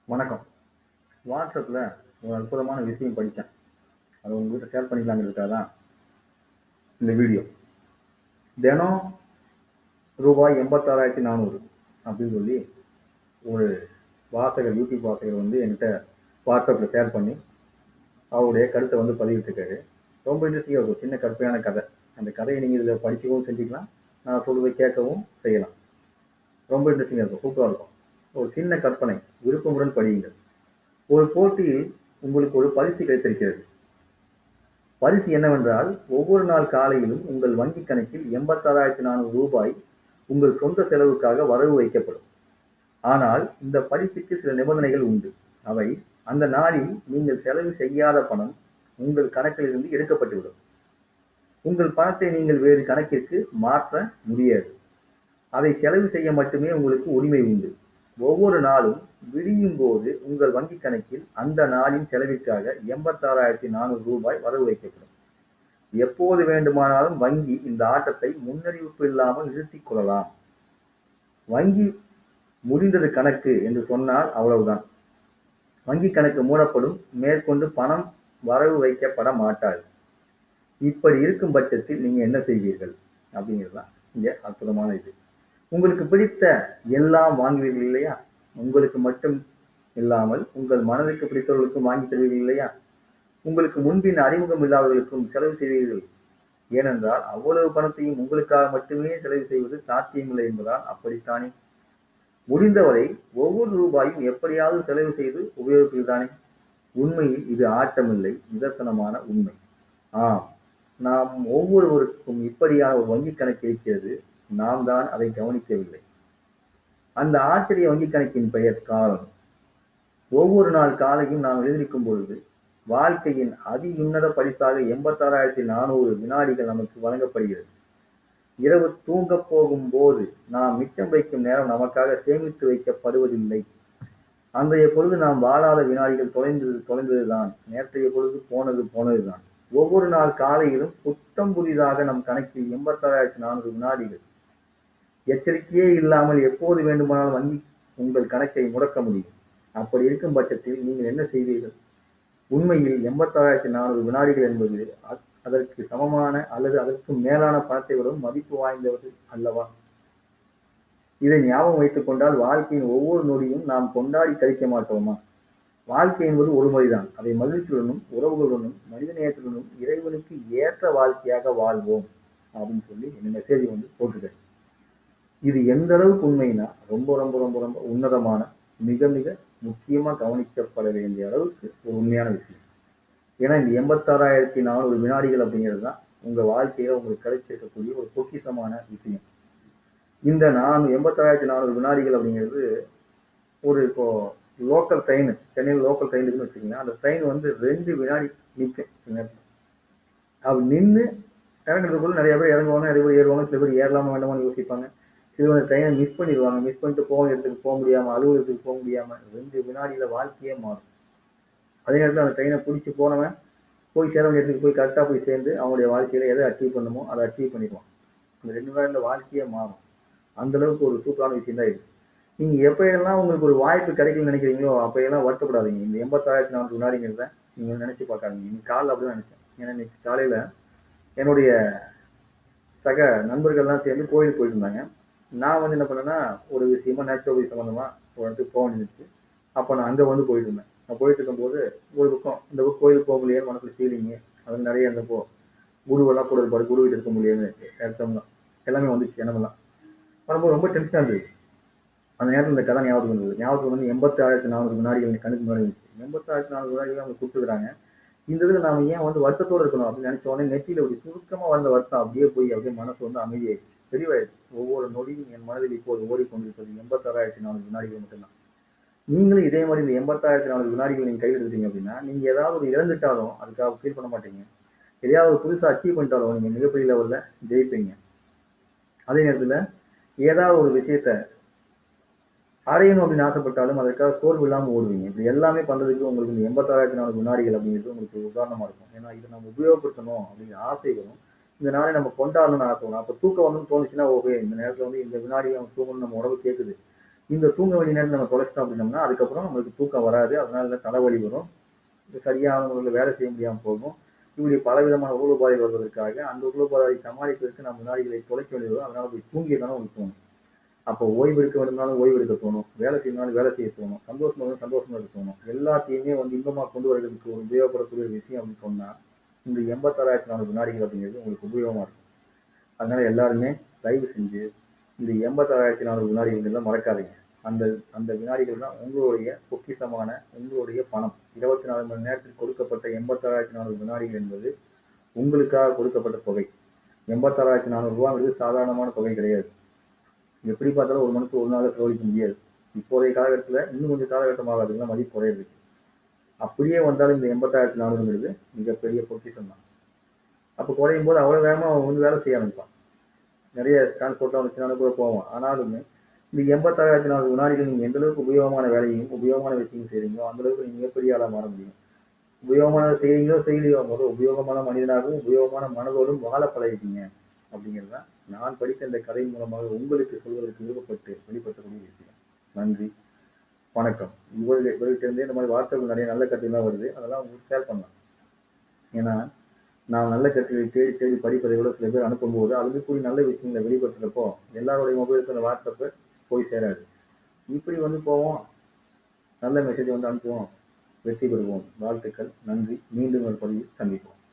வணக்கம் வாட்ஸ்அப்பில் ஒரு அற்புதமான விஷயம் படித்தேன் அதை உங்ககிட்ட ஷேர் பண்ணிக்கலாங்கிறதுக்காக தான் இந்த வீடியோ தினம் ரூபாய் எண்பத்தாறாயிரத்தி நானூறு அப்படின்னு சொல்லி ஒரு வாசகர் யூடியூப் வாசகர் வந்து என்கிட்ட வாட்ஸ்அப்பில் ஷேர் பண்ணி அவருடைய கருத்தை வந்து பதிவிட்டிருக்காரு ரொம்ப இன்ட்ரெஸ்டிங்காக இருக்கும் சின்ன கற்பனையான கதை அந்த கதையை நீங்கள் இதில் படிச்சுக்கவும் செஞ்சுக்கலாம் நான் சொல்வதை கேட்கவும் செய்யலாம் ரொம்ப இன்ட்ரெஸ்டிங்காக இருக்கும் சூப்பராக இருக்கும் ஒரு சின்ன கற்பனை விருப்பமுடன் படியுங்கள் ஒரு போட்டியில் உங்களுக்கு ஒரு பரிசு கிடைத்திருக்கிறது பரிசு என்னவென்றால் ஒவ்வொரு நாள் காலையிலும் உங்கள் வங்கி கணக்கில் எண்பத்தாறாயிரத்தி நானூறு ரூபாய் உங்கள் சொந்த செலவுக்காக வரவு வைக்கப்படும் ஆனால் இந்த பரிசுக்கு சில நிபந்தனைகள் உண்டு அவை அந்த நாளில் நீங்கள் செலவு செய்யாத பணம் உங்கள் கணக்கிலிருந்து எடுக்கப்பட்டுவிடும் உங்கள் பணத்தை நீங்கள் வேறு கணக்கிற்கு மாற்ற முடியாது அதை செலவு செய்ய மட்டுமே உங்களுக்கு உரிமை உண்டு ஒவ்வொரு நாளும் விடியும் போது உங்கள் வங்கி கணக்கில் அந்த நாளின் செலவிற்காக எண்பத்தாறாயிரத்தி நானூறு ரூபாய் வரவு வைக்கப்படும் எப்போது வேண்டுமானாலும் வங்கி இந்த ஆட்டத்தை முன்னறிவிப்பு இல்லாமல் நிறுத்திக் கொள்ளலாம் வங்கி முடிந்தது கணக்கு என்று சொன்னால் அவ்வளவுதான் வங்கி கணக்கு மூடப்படும் மேற்கொண்டு பணம் வரவு வைக்கப்பட மாட்டாது இப்படி இருக்கும் பட்சத்தில் நீங்க என்ன செய்வீர்கள் அப்படிங்கிறது தான் இங்க அற்புதமான இது உங்களுக்கு பிடித்த எல்லாம் வாங்குவீர்கள் இல்லையா உங்களுக்கு மட்டும் இல்லாமல் உங்கள் மனதுக்கு பிடித்தவர்களுக்கும் வாங்கி தருவீர்கள் இல்லையா உங்களுக்கு முன்பின் அறிமுகம் இல்லாதவர்களுக்கும் செலவு செய்வீர்கள் ஏனென்றால் அவ்வளவு பணத்தையும் உங்களுக்காக மட்டுமே செலவு செய்வது சாத்தியமில்லை என்பதால் அப்படித்தானே முடிந்தவரை ஒவ்வொரு ரூபாயும் எப்படியாவது செலவு செய்து உபயோகிப்பீர்கள்தானே உண்மையில் இது ஆட்டமில்லை நிதர்சனமான உண்மை ஆம் நாம் ஒவ்வொருவருக்கும் இப்படியான ஒரு வங்கி கணக்கு இருக்கிறது நாம் தான் அதை கவனிக்கவில்லை அந்த ஆச்சரிய வங்கி கணக்கின் பெயர் காலம் ஒவ்வொரு நாள் காலையும் நாம் எழுந்திருக்கும் பொழுது வாழ்க்கையின் அதி உன்னத பரிசாக எண்பத்தாறாயிரத்தி நானூறு வினாடிகள் நமக்கு வழங்கப்படுகிறது இரவு தூங்க போகும் போது நாம் மிச்சம் வைக்கும் நேரம் நமக்காக சேமித்து வைக்கப்படுவதில்லை அன்றைய பொழுது நாம் வாழாத வினாடிகள் தொலைந்தது தொலைந்ததுதான் நேற்றைய பொழுது போனது போனதுதான் ஒவ்வொரு நாள் காலையிலும் புத்தம் புதிதாக நம் கணக்கில் எண்பத்தாறாயிரத்தி நானூறு வினாடிகள் எச்சரிக்கையே இல்லாமல் எப்போது வேண்டுமானாலும் வங்கி உங்கள் கணக்கை முடக்க முடியும் அப்படி இருக்கும் பட்சத்தில் நீங்கள் என்ன செய்வீர்கள் உண்மையில் எண்பத்தாறாயிரத்தி நானூறு வினாடிகள் என்பது அதற்கு சமமான அல்லது அதற்கு மேலான பணத்தை விடவும் மதிப்பு வாய்ந்தவது அல்லவா இதை ஞாபகம் வைத்துக் கொண்டால் வாழ்க்கையின் ஒவ்வொரு நொடியும் நாம் கொண்டாடி கழிக்க மாட்டோமா வாழ்க்கை என்பது ஒரு முறைதான் அதை மகிழ்ச்சியுடனும் உறவுகளுடனும் மனிதநேயத்துடனும் இறைவனுக்கு ஏற்ற வாழ்க்கையாக வாழ்வோம் அப்படின்னு சொல்லி இந்த மெசேஜ் வந்து போட்டுக்கிறேன் இது எந்த அளவுக்கு உண்மைனா ரொம்ப ரொம்ப ரொம்ப ரொம்ப உன்னதமான மிக மிக முக்கியமா கவனிக்கப்பட வேண்டிய அளவுக்கு ஒரு உண்மையான விஷயம் ஏன்னா இந்த எண்பத்தாறாயிரத்தி நானூறு வினாடிகள் அப்படிங்கிறது தான் உங்க வாழ்க்கையில உங்களுக்கு கிடைச்சிருக்கக்கூடிய ஒரு பொக்கிசமான விஷயம் இந்த நான் எண்பத்தாறாயிரத்தி நானூறு வினாடிகள் அப்படிங்கிறது ஒரு இப்போ லோக்கல் ட்ரெயின் சென்னையில் லோக்கல் ட்ரெயின் இருக்குன்னு வச்சுக்கோங்க அந்த ட்ரெயின் வந்து ரெண்டு வினாடி நிற்கும் அது நின்று இறங்குறதுக்குள்ள நிறைய பேர் இறங்குவாங்க நிறைய பேர் ஏறுவாங்க சில பேர் ஏறலாமா வேண்டாமான்னு யோசிப்பாங்க சில பேர் ட்ரெயினை மிஸ் பண்ணிடுவாங்க மிஸ் பண்ணிட்டு போக இடத்துக்கு போக முடியாம அலுவலகத்துக்கு போக முடியாம ரெண்டு வினாடியில வாழ்க்கையே மாறும் அதே நேரத்தில் அந்த ட்ரெயினை பிடிச்சி போனவன் போய் சேர வேண்டிய இடத்துக்கு போய் கரெக்டாக போய் சேர்ந்து அவனுடைய வாழ்க்கையில எதை அச்சீவ் பண்ணுமோ அதை அச்சீவ் பண்ணிடுவான் அந்த ரெண்டு வினாடியில் வாழ்க்கையே மாறும் அந்த அளவுக்கு ஒரு சூப்பரான விஷயம் தான் இது நீங்க எப்பயெல்லாம் உங்களுக்கு ஒரு வாய்ப்பு கிடைக்கலன்னு நினைக்கிறீங்களோ அப்பையெல்லாம் வருத்தப்படாதீங்க இந்த எண்பத்தாயிரத்தி நானூறு வினாடிங்கிறத நீங்க நினைச்சு பார்க்காதீங்க இன்னைக்கு காலைல அப்படிதான் நினைச்சேன் ஏன்னா இன்னைக்கு காலையில என்னுடைய சக நண்பர்கள்லாம் சேர்ந்து கோயிலுக்கு போயிட்டு இருந்தாங்க நான் வந்து என்ன பண்ணேன்னா ஒரு விஷயமா நேச்சுரோபதி சம்மந்தமா ஒரு இடத்துக்கு போக வேண்டியிருந்துச்சு அப்போ நான் அங்கே வந்து போயிட்டு இருந்தேன் நான் போயிட்டு இருக்கும்போது ஒரு பக்கம் இந்த பக்கம் கோயிலுக்கு போக முடியாது மனசுல ஃபீலிங்கு அது நிறைய இருந்தப்போ குருவெல்லாம் கூட இருப்பாரு குரு வீட்டு இருக்க முடியாது அர்த்தம்லாம் எல்லாமே வந்துச்சு எண்ணமெல்லாம் வரும்போது ரொம்ப டென்ஷனாக இருந்தது அந்த நேரத்தில் இந்த கதை ஞாபகம் இருந்தது ஞாபகம் வந்து எண்பத்தி ஆயிரத்தி நானூறு வினாடிகள் கணக்கு முன்னாடி இருந்துச்சு எண்பத்தாயிரத்தி நானூறு வினாடிகள் அவங்க கொடுத்துருக்காங்க இந்த இதில் நாம ஏன் வந்து வருத்தத்தோடு இருக்கணும் அப்படின்னு நினைச்ச உடனே நெற்றியில் ஒரு சுருக்கமாக வந்த வருத்தம் அப்படியே போய் அப்படியே மனசு வந்து அமைதியாயிடுச்சு தெளிவாயிடுச்சு ஒவ்வொரு நொடியும் என் மனதில் இப்போது ஓடிக்கொண்டிருப்பது எண்பத்தாறாயிரத்தி நானூறு வினாடிகள் மட்டும்தான் நீங்களும் இதே மாதிரி இந்த எண்பத்தாயிரத்தி நானூறு வினாடிகள் நீங்கள் கையில் எடுத்தீங்க அப்படின்னா நீங்கள் ஏதாவது ஒரு இழந்துட்டாலும் அதுக்காக ஃபீல் பண்ண மாட்டீங்க எதையாவது ஒரு புதுசாக அச்சீவ் பண்ணிட்டாலும் நீங்கள் மிகப்பெரிய லெவலில் ஜெயிப்பீங்க அதே நேரத்தில் ஏதாவது ஒரு விஷயத்த அடையணும் அப்படின்னு ஆசைப்பட்டாலும் அதற்காக சோர்வு இல்லாமல் ஓடுவீங்க இப்படி எல்லாமே பண்ணுறதுக்கு உங்களுக்கு இந்த எண்பத்தாறாயிரத்தி நானூறு வினாடிகள் அப்படிங்கிறது உங்களுக்கு உதாரணமாக இருக்கும் ஏன்னா இதை நம்ம உபயோகப்படுத்தணும் அப்படிங்கிற ஆசை வரும் இந்த நாளை நம்ம கொண்டாடணும்னு ஆசை வரும் அப்போ தூக்கம் வரணும்னு தோணுச்சுன்னா ஓகே இந்த நேரத்தில் வந்து இந்த வினாடி நம்ம தூங்கணும் நம்ம உடம்பு கேட்குது இந்த தூங்க வேண்டிய நேரத்தில் நம்ம தொலைச்சிட்டோம் அப்படின்னோம்னா அதுக்கப்புறம் நம்மளுக்கு தூக்கம் வராது அதனால தலைவலி வரும் சரியான முறையில் வேலை செய்ய முடியாமல் போகும் இப்படி பலவிதமான உடலுபாதை வருவதற்காக அந்த உடலுபாதை சமாளிப்பதற்கு நம்ம வினாடிகளை தொலைக்க வேண்டியது வரும். அதனால போய் தூங்கியதானே உங்களுக்கு தோணும் அப்போ ஓய்வு எடுக்க வேண்டும்னாலும் ஓய்வு எடுக்க தோணும் வேலை செய்யணும்னாலும் வேலை செய்ய தோணும் சந்தோஷமா இருந்தாலும் சந்தோஷமா இருக்க தோணும் எல்லாத்தையுமே வந்து இன்பமாக கொண்டு வருவதற்கு ஒரு உபயோகப்படக்கூடிய ஒரு விஷயம் அப்படின்னு சொன்னா இந்த எண்பத்தாறாயிரத்தி நானூறு வினாடிகள் அப்படிங்கிறது உங்களுக்கு உபயோகமா இருக்கும் அதனால எல்லாருமே தயவு செஞ்சு இந்த எண்பத்தாறாயிரத்தி நானூறு வினாடிகள் எல்லாம் மறக்காதீங்க அந்த அந்த வினாடிகள் தான் உங்களுடைய பொக்கிஷமான உங்களுடைய பணம் இருபத்தி நாலு மணி நேரத்தில் கொடுக்கப்பட்ட எண்பத்தாறாயிரத்தி நானூறு வினாடிகள் என்பது உங்களுக்காக கொடுக்கப்பட்ட தொகை எண்பத்தாறாயிரத்தி நானூறு ரூபாங்கிறது சாதாரணமான தொகை கிடையாது எப்படி பார்த்தாலும் ஒரு மணிக்கு ஒரு நாள் செலவழிக்க முடியாது இப்போதைய காலகட்டத்தில் இன்னும் கொஞ்சம் காலகட்டமாக அதுக்கெல்லாம் மதிப்பு குறையுது அப்படியே வந்தாலும் இந்த எண்பத்தாயிரத்தி நானூறுங்கிறது மிகப்பெரிய பொக்கிஷம் தான் அப்போ குறையும் போது அவ்வளோ வேகமாக அவன் வந்து வேலை செய்ய ஆரம்பிப்பான் நிறைய டிரான்ஸ்போர்ட்லாம் வந்துச்சுனாலும் கூட போவான் ஆனாலுமே இந்த எண்பத்தாயிரத்தி நாலு வினாடிகள் நீங்கள் எந்த அளவுக்கு உபயோகமான வேலையும் உபயோகமான விஷயம் செய்றீங்களோ அந்த அளவுக்கு நீங்கள் மிகப்பெரிய ஆளாக மாற முடியும் உபயோகமான செய்றீங்களோ செய்யலையோ முதல்ல உபயோகமான மனிதனாகவும் உபயோகமான மனதோடும் வாழ பழகிட்டீங்க அப்படிங்கிறது தான் நான் படித்த இந்த கதை மூலமாக உங்களுக்கு சொல்வதற்கு விருப்பப்பட்டு வெளிப்படுத்தக்கூடிய விஷயம் நன்றி வணக்கம் இவர்கள் இவர்கிட்ட இருந்தே இந்த மாதிரி வார்த்தைகள் நிறைய நல்ல கருத்துலாம் வருது அதெல்லாம் உங்களுக்கு ஷேர் பண்ணலாம் ஏன்னா நான் நல்ல கருத்துக்களை தேடி தேடி படிப்பதை விட சில பேர் அனுப்பும்போது அதுக்கு கூடிய நல்ல விஷயங்களை வெளிப்படுத்துறப்போ எல்லாருடைய மொபைலுக்கு அந்த வாட்ஸ்அப்பு போய் சேராது இப்படி வந்து போவோம் நல்ல மெசேஜ் வந்து அனுப்புவோம் வெற்றி பெறுவோம் வாழ்த்துக்கள் நன்றி மீண்டும் ஒரு பதிவில் சந்திப்போம்